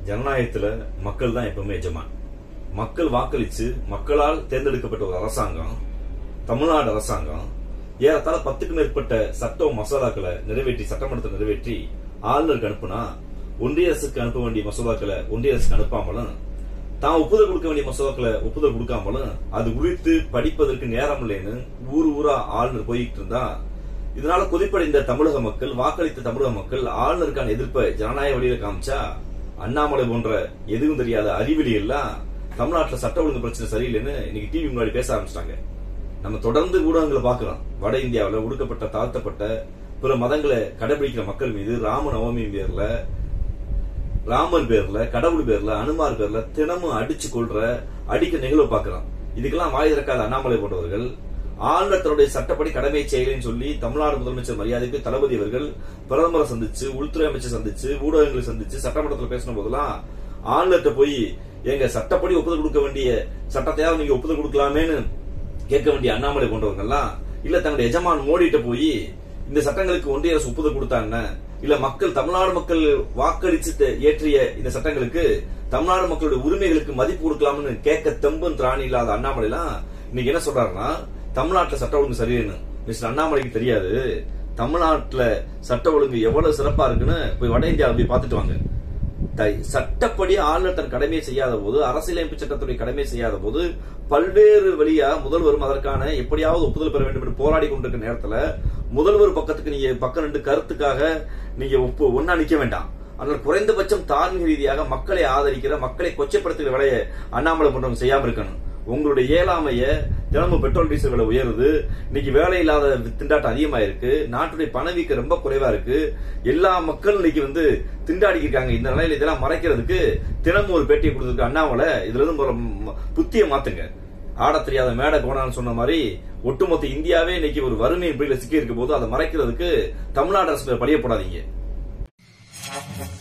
ஜனநாயகத்துல மக்கள் தான் எப்பவுமே எஜமான் மக்கள் வாக்களிச்சு மக்களால் தேர்ந்தெடுக்கப்பட்ட ஒரு அரசாங்கம் தமிழ்நாடு அரசாங்கம் ஏறத்தாழ பத்துக்கும் மேற்பட்ட சட்ட மசோதாக்களை நிறைவேற்றி சட்டமன்றத்தை நிறைவேற்றி ஆளுநருக்கு அனுப்புனா ஒன்றிய அரசுக்கு அனுப்ப வேண்டிய மசோதாக்களை ஒன்றிய அரசுக்கு அனுப்பாமலும் தான் ஒப்புதல் கொடுக்க வேண்டிய மசோதாக்களை ஒப்புதல் கொடுக்காமலும் அது குறித்து படிப்பதற்கு நேரம் இல்லைன்னு ஊர் ஊரா ஆளுநர் போயிட்டு இருந்தா இதனால கொதிப்படைந்த தமிழக மக்கள் வாக்களித்த தமிழக மக்கள் ஆளுநருக்கான எதிர்ப்பை ஜனநாயக வழியில காமிச்சா அண்ணாமலை போன்ற எதுவும் தெரியாத அறிவிலி எல்லாம் தமிழ்நாட்டுல சட்ட ஒழுங்கு பிரச்சனை சரியில்லைன்னு இன்னைக்கு டிவி முன்னாடி பேச ஆரம்பிச்சிட்டாங்க நம்ம தொடர்ந்து ஊடகங்களை பார்க்கிறோம் வட இந்தியாவில் ஒடுக்கப்பட்ட தாழ்த்தப்பட்ட பிற மதங்களை கடைபிடிக்கிற மக்கள் மீது ராம நவமி பேர்ல ராமர் பேர்ல கடவுள் பேர்ல அனுமார் பேர்ல தினமும் அடிச்சு கொள்ற அடிக்க நிகழ்வு பார்க்கிறோம் இதுக்கெல்லாம் வாய் திறக்காத அண்ணாமலை போன்றவர்கள் ஆளுநர் தன்னுடைய சட்டப்படி கடமை செய்யலைன்னு சொல்லி தமிழ்நாடு முதலமைச்சர் மரியாதைக்கு தளபதி அவர்கள் பிரதமரை சந்திச்சு உள்துறை அமைச்சர் சந்திச்சு ஊடகங்களை சந்திச்சு சட்டமன்றத்தில் பேசின போதெல்லாம் ஆளுநர்கிட்ட போய் எங்க சட்டப்படி ஒப்புதல் கொடுக்க வேண்டிய சட்டத்தையாவது நீங்க ஒப்புதல் கொடுக்கலாமேன்னு கேட்க வேண்டிய அண்ணாமலை போன்றவங்கெல்லாம் இல்ல தங்களுடைய எஜமான் மோடிட்ட போய் இந்த சட்டங்களுக்கு ஒன்றிய அரசு ஒப்புதல் கொடுத்தாங்க இல்ல மக்கள் தமிழ்நாடு மக்கள் வாக்களிச்சு தே- இயற்றிய இந்த சட்டங்களுக்கு தமிழ்நாடு மக்களுடைய உரிமைகளுக்கு மதிப்பு கொடுக்கலாம்னு கேட்க தெம்பும் திராணி இல்லாத அண்ணாமலை எல்லாம் இன்னைக்கு என்ன சொல்றாருன்னா தமிழ்நாட்டுல சட்ட ஒழுங்கு சரியில்லைன்னு மிஸ்டர் அண்ணாமலைக்கு தெரியாது தமிழ்நாட்டுல சட்ட ஒழுங்கு எவ்வளவு சிறப்பா இருக்குன்னு போய் வட இந்தியாவில் போய் பார்த்துட்டு வாங்க தை- சட்டப்படி ஆளுநர் தன் கடமையை செய்யாத போது அரசியலமைப்பு சட்டத்துடைய கடமையை செய்யாத போது பல்வேறு வழியா முதல்வரும் அதற்கான எப்படியாவது ஒப்புதல் பெற வேண்டும் என்று போராடி கொண்டிருக்கிற நேரத்துல முதல்வர் பக்கத்துக்கு நீங்க பக்கம் ரெண்டு கருத்துக்காக நீங்க ஒப்பு ஒன்னா நிக்க வேண்டாம் ஆனால் குறைந்தபட்சம் தார்மீக ரீதியாக மக்களை ஆதரிக்கிற மக்களை கொச்சப்படுத்துகிற வேலையை அண்ணாமலை போன்றவங்க செய்யாம இருக்கணும் உங்களுடைய இயலாமைய தினமும் பெட்ரோல் டீசல் விலை உயருது இன்னைக்கு வேலை இல்லாத திண்டாட்டம் அதிகமா இருக்கு நாட்டுடைய பணவீக்கம் ரொம்ப குறைவா இருக்கு எல்லா மக்களும் இன்னைக்கு வந்து திண்டாடி இருக்காங்க இந்த நிலையில இதெல்லாம் மறைக்கிறதுக்கு தினமும் ஒரு பேட்டியை கொடுத்துருக்கு அண்ணாமலை இதுல இருந்து ஒரு ம- புத்திய மாத்துங்க ஆடத் தெரியாத மேடை கோணான்னு சொன்ன மாதிரி ஒட்டுமொத்த இந்தியாவே இன்னைக்கு ஒரு வறுமை பிடியில சிக்கி இருக்க போது அதை மறைக்கிறதுக்கு தமிழ்நாடு அரசு மேல படியப்படாதீங்க